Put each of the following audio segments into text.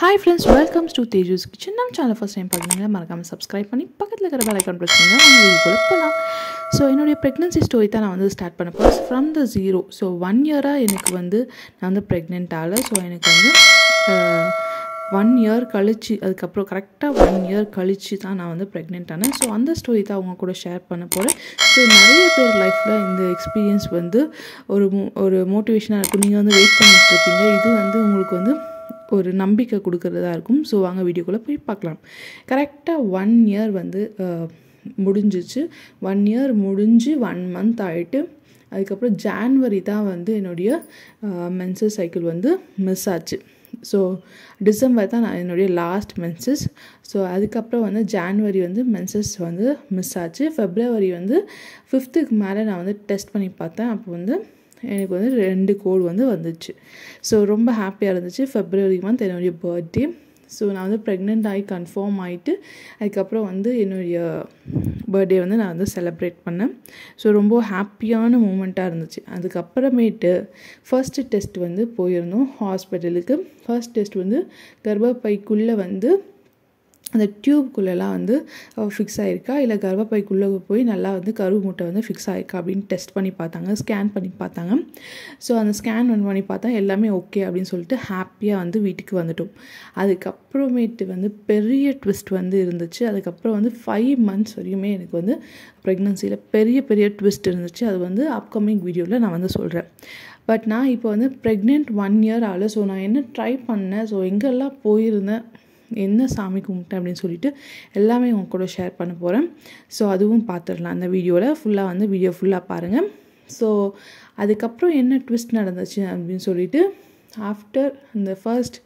hi friends welcomes to Teju's kitchen நம்ம channel first time பார்க்குறீங்களா மறக்காமல் சப்ஸ்கிரைப் பண்ணி பக்கத்தில் இருக்கிற பெல் ஐக்கான் ப்ரெஸ் பண்ணுங்கள் நம்ம வீடியோக்குள்ள போகலாம் ஸோ என்னுடைய ப்ரெக்னன்சி ஸ்டோரி தான் நான் வந்து ஸ்டார்ட் பண்ண போகிறேன் from the zero so one இயராக எனக்கு வந்து நான் வந்து ப்ரெக்னென்ட் ஆகலை ஸோ எனக்கு வந்து ஒன் இயர் கழிச்சு அதுக்கப்புறம் கரெக்டாக ஒன் இயர் கழிச்சு தான் நான் வந்து ப்ரெக்னென்ட் ஆனேன் ஸோ அந்த ஸ்டோரி தான் அவங்க கூட ஷேர் பண்ண போகிறேன் ஸோ நிறைய பேர் லைஃப்பில் இந்த எக்ஸ்பீரியன்ஸ் வந்து ஒரு மோ ஒரு மோட்டிவேஷனாக இருக்கும் நீங்கள் வந்து வெயிட் பண்ணிட்டு இருப்பீங்க இது வந்து உங்களுக்கு வந்து ஒரு நம்பிக்கை கொடுக்கறதா இருக்கும் ஸோ வாங்க வீடியோக்குள்ளே போய் பார்க்கலாம் கரெக்டாக ஒன் இயர் வந்து முடிஞ்சிச்சு ஒன் இயர் முடிஞ்சு ஒன் மந்த் ஆகிட்டு அதுக்கப்புறம் ஜான்வரி தான் வந்து என்னுடைய மென்சஸ் சைக்கிள் வந்து மிஸ் ஆச்சு ஸோ டிசம்பர் தான் நான் என்னுடைய லாஸ்ட் மென்சஸ் ஸோ அதுக்கப்புறம் வந்து ஜான்வரி வந்து மென்சஸ் வந்து மிஸ் ஆச்சு ஃபெப்ரவரி வந்து ஃபிஃப்த்துக்கு மேலே நான் வந்து டெஸ்ட் பண்ணி பார்த்தேன் அப்போ வந்து எனக்கு வந்து ரெண்டு கோடு வந்து வந்துச்சு ஸோ ரொம்ப ஹாப்பியாக இருந்துச்சு ஃபெப்ரவரி மந்த் என்னுடைய பர்த்டே ஸோ நான் வந்து ப்ரெக்னென்ட் ஆகி கன்ஃபார்ம் ஆகிட்டு அதுக்கப்புறம் வந்து என்னுடைய பர்த்டே வந்து நான் வந்து செலிப்ரேட் பண்ணேன் ஸோ ரொம்ப ஹாப்பியான மூமெண்ட்டாக இருந்துச்சு அதுக்கப்புறமேட்டு ஃபர்ஸ்ட்டு டெஸ்ட் வந்து போயிருந்தோம் ஹாஸ்பிட்டலுக்கு ஃபர்ஸ்ட் டெஸ்ட் வந்து கர்ப்பப்பைக்குள்ளே வந்து அந்த டியூப்குள்ளெல்லாம் வந்து ஃபிக்ஸ் ஆகிருக்கா இல்லை கர்ப்பப்பைக்குள்ளே போய் நல்லா வந்து கரு மூட்டை வந்து ஃபிக்ஸ் ஆகிருக்கா அப்படின்னு டெஸ்ட் பண்ணி பார்த்தாங்க ஸ்கேன் பண்ணி பார்த்தாங்க ஸோ அந்த ஸ்கேன் ஒன் பண்ணி பார்த்தா எல்லாமே ஓகே அப்படின்னு சொல்லிட்டு ஹாப்பியாக வந்து வீட்டுக்கு வந்துட்டோம் அதுக்கப்புறமேட்டு வந்து பெரிய ட்விஸ்ட் வந்து இருந்துச்சு அதுக்கப்புறம் வந்து ஃபைவ் மந்த்ஸ் வரையுமே எனக்கு வந்து ப்ரெக்னன்சியில் பெரிய பெரிய ட்விஸ்ட் இருந்துச்சு அது வந்து அப்கமிங் வீடியோவில் நான் வந்து சொல்கிறேன் பட் நான் இப்போ வந்து ப்ரெக்னென்ட் ஒன் இயர் ஆகல ஸோ நான் என்ன ட்ரை பண்ணேன் ஸோ எங்கெல்லாம் போயிருந்தேன் என்ன சாமி கும்பிட்டேன் அப்படின்னு சொல்லிட்டு எல்லாமே உங்க கூட ஷேர் பண்ண போகிறேன் ஸோ அதுவும் பார்த்துடலாம் அந்த வீடியோவில் ஃபுல்லாக வந்து வீடியோ ஃபுல்லாக பாருங்கள் ஸோ அதுக்கப்புறம் என்ன ட்விஸ்ட் நடந்துச்சு அப்படின்னு சொல்லிட்டு ஆஃப்டர் இந்த ஃபர்ஸ்ட்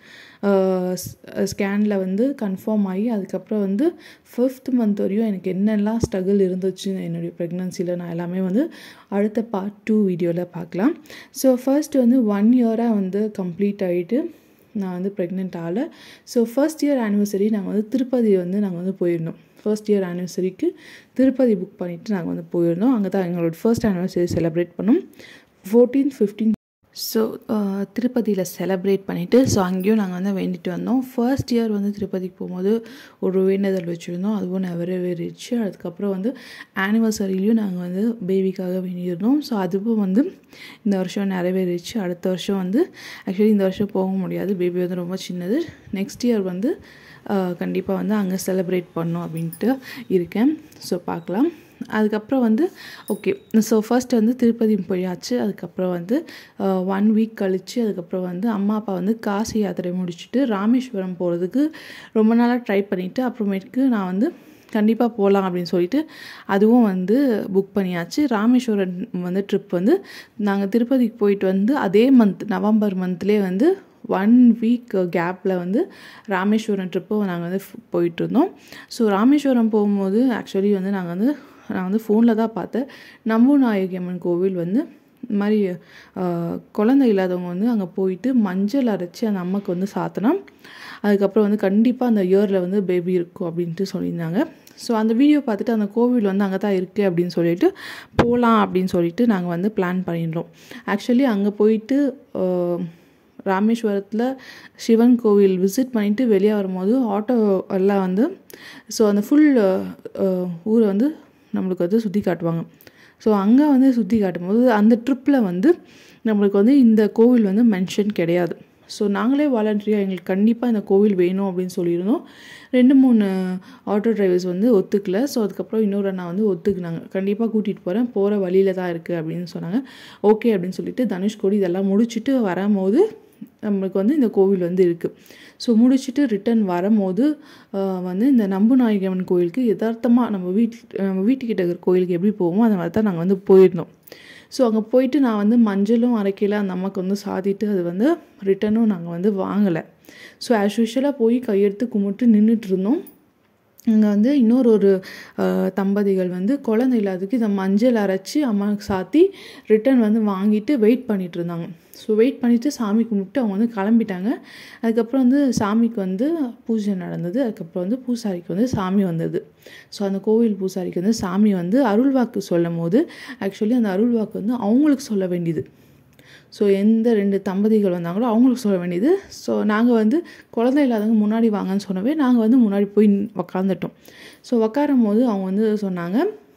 ஸ்கேனில் வந்து கன்ஃபார்ம் ஆகி அதுக்கப்புறம் வந்து ஃபிஃப்த் மந்த் வரையும் எனக்கு என்னெல்லாம் ஸ்ட்ரகிள் இருந்துச்சு என்னுடைய ப்ரெக்னன்சியில் நான் எல்லாமே வந்து அடுத்த பார்ட் டூ வீடியோவில் பார்க்கலாம் ஸோ ஃபர்ஸ்ட் வந்து ஒன் இயராக வந்து கம்ப்ளீட் ஆகிட்டு நான் வந்து ப்ரெக்னென்ட் ஆகலை ஸோ ஃபர்ஸ்ட் இயர் ஆனிவர்சரி நாங்கள் வந்து திருப்பதி வந்து நாங்கள் வந்து போயிருந்தோம் ஃபர்ஸ்ட் இயர் ஆனிவர்சரிக்கு திருப்பதி புக் பண்ணிவிட்டு நாங்கள் வந்து போயிருந்தோம் அங்கே தான் எங்களோட ஃபர்ஸ்ட் ஆனிவர்சரி செலிப்ரேட் பண்ணோம் ஃபோர்டீன் ஃபிஃப்டீன் ஸோ திருப்பதியில் செலப்ரேட் பண்ணிவிட்டு ஸோ அங்கேயும் நாங்கள் வந்து வேண்டிட்டு வந்தோம் ஃபர்ஸ்ட் இயர் வந்து திருப்பதிக்கு போகும்போது ஒரு வேண்டுதல் வச்சுருந்தோம் அதுவும் நிறைவேறிடுச்சு அதுக்கப்புறம் வந்து ஆனிவர்சரிலையும் நாங்கள் வந்து பேபிக்காக வேண்டியிருந்தோம் ஸோ அதுவும் வந்து இந்த வருஷம் நிறைவேறிடுச்சு அடுத்த வருஷம் வந்து ஆக்சுவலி இந்த வருஷம் போக முடியாது பேபி வந்து ரொம்ப சின்னது நெக்ஸ்ட் இயர் வந்து கண்டிப்பாக வந்து அங்கே செலிப்ரேட் பண்ணோம் அப்படின்ட்டு இருக்கேன் ஸோ பார்க்கலாம் அதுக்கப்புறம் வந்து ஓகே ஸோ ஃபர்ஸ்ட் வந்து திருப்பதி போயாச்சு அதுக்கப்புறம் வந்து ஒன் வீக் கழித்து அதுக்கப்புறம் வந்து அம்மா அப்பா வந்து காசி யாத்திரை முடிச்சுட்டு ராமேஸ்வரம் போகிறதுக்கு ரொம்ப நாளாக ட்ரை பண்ணிவிட்டு அப்புறமேட்டுக்கு நான் வந்து கண்டிப்பாக போகலாம் அப்படின்னு சொல்லிட்டு அதுவும் வந்து புக் பண்ணியாச்சு ராமேஸ்வரம் வந்து ட்ரிப் வந்து நாங்கள் திருப்பதிக்கு போயிட்டு வந்து அதே மந்த் நவம்பர் மந்த்லேயே வந்து ஒன் வீக் கேப்பில் வந்து ராமேஸ்வரம் ட்ரிப்பு நாங்கள் வந்து போயிட்டு இருந்தோம் ஸோ ராமேஸ்வரம் போகும்போது ஆக்சுவலி வந்து நாங்கள் வந்து நான் வந்து ஃபோனில் தான் பார்த்தேன் நம்பு நாயகி அம்மன் கோவில் வந்து இந்த மாதிரி குழந்தை இல்லாதவங்க வந்து அங்கே போயிட்டு மஞ்சள் அரைச்சி அந்த அம்மாவுக்கு வந்து சாத்தினா அதுக்கப்புறம் வந்து கண்டிப்பாக அந்த இயரில் வந்து பேபி இருக்கும் அப்படின்ட்டு சொல்லியிருந்தாங்க ஸோ அந்த வீடியோ பார்த்துட்டு அந்த கோவில் வந்து அங்கே தான் இருக்குது அப்படின்னு சொல்லிட்டு போகலாம் அப்படின்னு சொல்லிட்டு நாங்கள் வந்து பிளான் பண்ணிடுறோம் ஆக்சுவலி அங்கே போயிட்டு ராமேஸ்வரத்தில் சிவன் கோவில் விசிட் பண்ணிவிட்டு வெளியே வரும்போது ஆட்டோ எல்லாம் வந்து ஸோ அந்த ஃபுல் ஊரை வந்து நம்மளுக்கு வந்து சுற்றி காட்டுவாங்க ஸோ அங்கே வந்து சுற்றி காட்டும்போது அந்த ட்ரிப்பில் வந்து நம்மளுக்கு வந்து இந்த கோவில் வந்து மென்ஷன் கிடையாது ஸோ நாங்களே வாலண்டரியாக எங்களுக்கு கண்டிப்பாக இந்த கோவில் வேணும் அப்படின்னு சொல்லியிருந்தோம் ரெண்டு மூணு ஆட்டோ டிரைவர்ஸ் வந்து ஒத்துக்கல ஸோ அதுக்கப்புறம் இன்னொரு அண்ணா வந்து ஒத்துக்குனாங்க கண்டிப்பாக கூட்டிகிட்டு போகிறேன் போகிற வழியில் தான் இருக்குது அப்படின்னு சொன்னாங்க ஓகே அப்படின்னு சொல்லிட்டு தனுஷ்கோடி இதெல்லாம் முடிச்சுட்டு வரும்போது நம்மளுக்கு வந்து இந்த கோவில் வந்து இருக்குது ஸோ முடிச்சுட்டு ரிட்டன் வரும்போது வந்து இந்த நம்புநாயகம்மன் கோயிலுக்கு யதார்த்தமாக நம்ம வீட் நம்ம வீட்டுக்கிட்ட இருக்கிற கோயிலுக்கு எப்படி போவோமோ அந்த மாதிரி தான் நாங்கள் வந்து போயிருந்தோம் ஸோ அங்கே போயிட்டு நான் வந்து மஞ்சளும் அரைக்கையில் அந்த அம்மாவுக்கு வந்து சாதிட்டு அது வந்து ரிட்டனும் நாங்கள் வந்து வாங்கலை ஸோ ஆஸ் யூஷுவலாக போய் கையெடுத்து கும்பிட்டு நின்றுட்டு இருந்தோம் இங்கே வந்து இன்னொரு ஒரு தம்பதிகள் வந்து குழந்தை இல்லாததுக்கு இதை மஞ்சள் அரைச்சி அம்மாவுக்கு சாத்தி ரிட்டன் வந்து வாங்கிட்டு வெயிட் பண்ணிகிட்டு இருந்தாங்க ஸோ வெயிட் பண்ணிவிட்டு சாமி கும்பிட்டு அவங்க வந்து கிளம்பிட்டாங்க அதுக்கப்புறம் வந்து சாமிக்கு வந்து பூஜை நடந்தது அதுக்கப்புறம் வந்து பூசாரிக்கு வந்து சாமி வந்தது ஸோ அந்த கோவில் பூசாரிக்கு வந்து சாமி வந்து அருள்வாக்கு சொல்லும் போது ஆக்சுவலி அந்த அருள்வாக்கு வந்து அவங்களுக்கு சொல்ல வேண்டியது ஸோ எந்த ரெண்டு தம்பதிகள் வந்தாங்களோ அவங்களுக்கு சொல்ல வேண்டியது ஸோ நாங்கள் வந்து குழந்தை இல்லாதவங்க முன்னாடி வாங்கன்னு சொன்னவே நாங்கள் வந்து முன்னாடி போய் உக்காந்துட்டோம் ஸோ உக்காரும் போது அவங்க வந்து சொன்னாங்க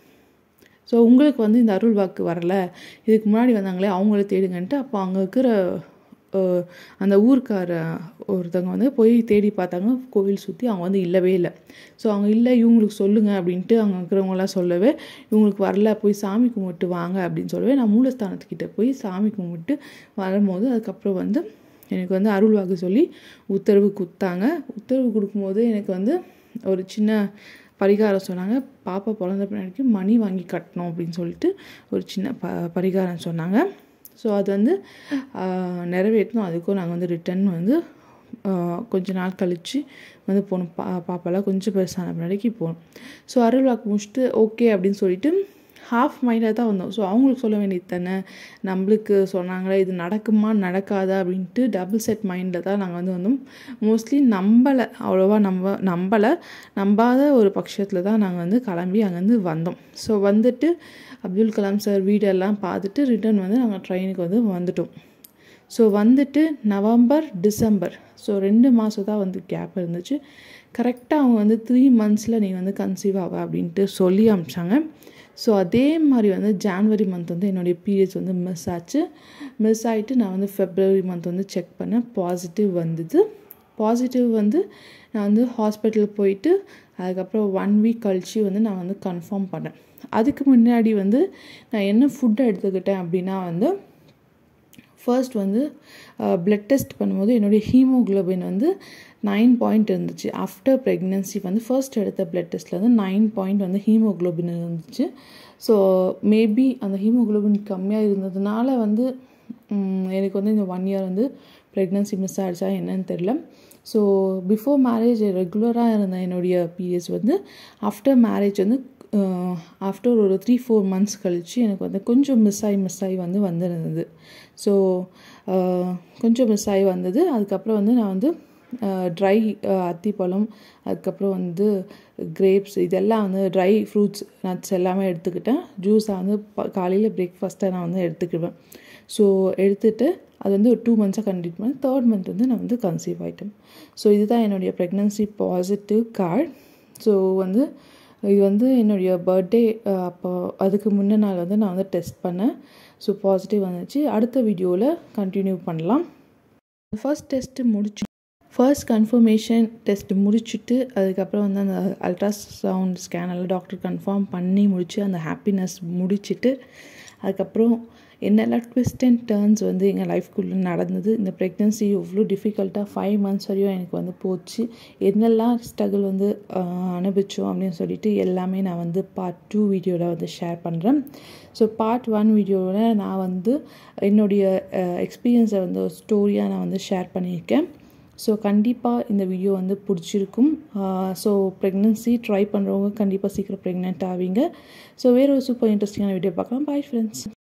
ஸோ உங்களுக்கு வந்து இந்த அருள் வாக்கு வரல இதுக்கு முன்னாடி வந்தாங்களே அவங்கள தேடுங்கன்ட்டு அப்போ அங்கே இருக்கிற அஹ், அந்த ஊர்க்கார ஒருத்தவங்க வந்து போய் தேடி பார்த்தாங்க கோவில் சுற்றி அவங்க வந்து இல்லவே இல்லை ஸோ அவங்க இல்லை இவங்களுக்கு சொல்லுங்கள் அப்படின்ட்டு அங்கே இருக்கிறவங்களாம் சொல்லவே இவங்களுக்கு வரல போய் சாமி கும்பிட்டு வாங்க அப்படின்னு சொல்லவே நான் மூலஸ்தானத்துக்கிட்ட போய் சாமி கும்பிட்டு வரும்போது அதுக்கப்புறம் வந்து எனக்கு வந்து அருள் வாக்கு சொல்லி உத்தரவு கொடுத்தாங்க உத்தரவு கொடுக்கும்போது எனக்கு வந்து ஒரு சின்ன பரிகாரம் சொன்னாங்க பாப்பா பிறந்த பின்னாடிக்கு மணி வாங்கி கட்டணும் அப்படின்னு சொல்லிட்டு ஒரு சின்ன ப பரிகாரம் சொன்னாங்க ஸோ அது வந்து ஆஹ், நிறைவேற்றணும் அதுக்கும் நாங்கள் வந்து ரிட்டன் வந்து ஆஹ், கொஞ்ச நாள் கழித்து வந்து போகணும் பா பாப்பாலாம் கொஞ்சம் பெருசான பின்னாடிக்கு போகணும் ஸோ அருள் வாக்கு முடிச்சுட்டு ஓகே அப்படின்னு சொல்லிட்டு ஹாஃப் மைண்டில் தான் வந்தோம் ஸோ அவங்களுக்கு சொல்ல வேண்டியது தானே நம்மளுக்கு சொன்னாங்களே இது நடக்குமா நடக்காதா அப்படின்ட்டு டபுள் செட் மைண்டில் தான் நாங்கள் வந்து வந்தோம் மோஸ்ட்லி நம்பலை அவ்வளோவா நம்ப நம்பலை நம்பாத ஒரு பட்சத்தில் தான் நாங்கள் வந்து கிளம்பி அங்கேருந்து வந்தோம் ஸோ வந்துட்டு அப்துல் கலாம் சார் வீடெல்லாம் பார்த்துட்டு ரிட்டர்ன் வந்து நாங்கள் ட்ரெயினுக்கு வந்து வந்துட்டோம் ஸோ வந்துட்டு நவம்பர் டிசம்பர் ஸோ ரெண்டு மாதம் தான் வந்து கேப் இருந்துச்சு கரெக்டாக அவங்க வந்து த்ரீ மந்த்ஸில் நீ வந்து கன்சீவ் ஆவ அப்படின்ட்டு சொல்லி அமிச்சாங்க ஸோ அதே மாதிரி வந்து ஜான்வரி மந்த் வந்து என்னுடைய பீரியட்ஸ் வந்து மிஸ் ஆச்சு மிஸ் ஆகிட்டு நான் வந்து ஃபெப்ரவரி மந்த் வந்து செக் பண்ணேன் பாசிட்டிவ் வந்தது பாசிட்டிவ் வந்து நான் வந்து ஹாஸ்பிட்டல் போயிட்டு அதுக்கப்புறம் ஒன் வீக் கழித்து வந்து நான் வந்து கன்ஃபார்ம் பண்ணேன் அதுக்கு முன்னாடி வந்து நான் என்ன ஃபுட்டை எடுத்துக்கிட்டேன் அப்படின்னா வந்து ஃபர்ஸ்ட் வந்து பிளட் டெஸ்ட் பண்ணும்போது என்னுடைய ஹீமோகுளோபின் வந்து நைன் பாயிண்ட் இருந்துச்சு ஆஃப்டர் ப்ரெக்னென்சி வந்து ஃபர்ஸ்ட் எடுத்த பிளட் டெஸ்ட்டில் வந்து நைன் பாயிண்ட் வந்து ஹீமோகுளோபின் இருந்துச்சு ஸோ மேபி அந்த ஹீமோகுளோபின் கம்மியாக இருந்ததுனால வந்து ம், எனக்கு வந்து இந்த ஒன் இயர் வந்து ப்ரெக்னென்சி மிஸ் ஆகிடுச்சா என்னன்னு தெரில ஸோ பிஃபோர் மேரேஜ் ரெகுலராக இருந்த என்னுடைய பீரியட்ஸ் வந்து ஆஃப்டர் மேரேஜ் வந்து ஆஃப்டர் ஒரு த்ரீ ஃபோர் மந்த்ஸ் கழித்து எனக்கு வந்து கொஞ்சம் மிஸ் ஆகி மிஸ் ஆகி வந்து வந்திருந்தது ஸோ கொஞ்சம் மிஸ் ஆகி வந்தது அதுக்கப்புறம் வந்து நான் வந்து ட்ரை அத்திப்பழம் அதுக்கப்புறம் வந்து கிரேப்ஸ் இதெல்லாம் வந்து ட்ரை ஃப்ரூட்ஸ் நட்ஸ் எல்லாமே எடுத்துக்கிட்டேன் ஜூஸாக வந்து ப காலையில் பிரேக்ஃபாஸ்ட்டாக நான் வந்து எடுத்துக்குவேன் ஸோ எடுத்துட்டு அது வந்து ஒரு டூ மந்த்ஸாக கண்டினியூ பண்ணேன் தேர்ட் மந்த் வந்து நான் வந்து கன்சீவ் ஆகிட்டேன் ஸோ இதுதான் என்னுடைய ப்ரெக்னன்சி பாசிட்டிவ் கார்டு ஸோ வந்து இது வந்து என்னுடைய பர்த்டே அப்போ அதுக்கு முன்ன நாள் வந்து நான் வந்து டெஸ்ட் பண்ணேன் ஸோ பாசிட்டிவ் வந்துச்சு அடுத்த வீடியோவில் கண்டினியூ பண்ணலாம் ஃபர்ஸ்ட் டெஸ்ட்டு முடிச்சு ஃபர்ஸ்ட் கன்ஃபர்மேஷன் டெஸ்ட் முடிச்சுட்டு அதுக்கப்புறம் வந்து அந்த அல்ட்ராசவுண்ட் ஸ்கேனில் டாக்டர் கன்ஃபார்ம் பண்ணி முடிச்சு அந்த ஹாப்பினஸ் முடிச்சுட்டு அதுக்கப்புறம் என்னெல்லாம் ட்விஸ்ட் அண்ட் டேர்ன்ஸ் வந்து எங்கள் லைஃப்குள்ளே நடந்தது இந்த ப்ரெக்னென்சி எவ்வளோ டிஃபிகல்ட்டாக ஃபைவ் மந்த்ஸ் வரையும் எனக்கு வந்து போச்சு என்னெல்லாம் ஸ்ட்ரகிள் வந்து ஆஹ், அனுபவிச்சோம் அப்படின்னு சொல்லிட்டு எல்லாமே நான் வந்து பார்ட் டூ வீடியோவில் வந்து ஷேர் பண்ணுறேன் ஸோ பார்ட் ஒன் வீடியோவில் நான் வந்து என்னுடைய எக்ஸ்பீரியன்ஸை வந்து ஒரு ஸ்டோரியாக நான் வந்து ஷேர் பண்ணியிருக்கேன் ஸோ கண்டிப்பாக இந்த வீடியோ வந்து பிடிச்சிருக்கும் ஸோ ப்ரெக்னென்சி ட்ரை பண்ணுறவங்க கண்டிப்பாக சீக்கிரம் ப்ரெக்னென்ட் ஆவீங்க ஸோ வேறு ஒரு சூப்பர் இன்ட்ரெஸ்டிங்கான வீடியோ பார்க்கலாம் பாய் ஃப்ரெண்ட்ஸ்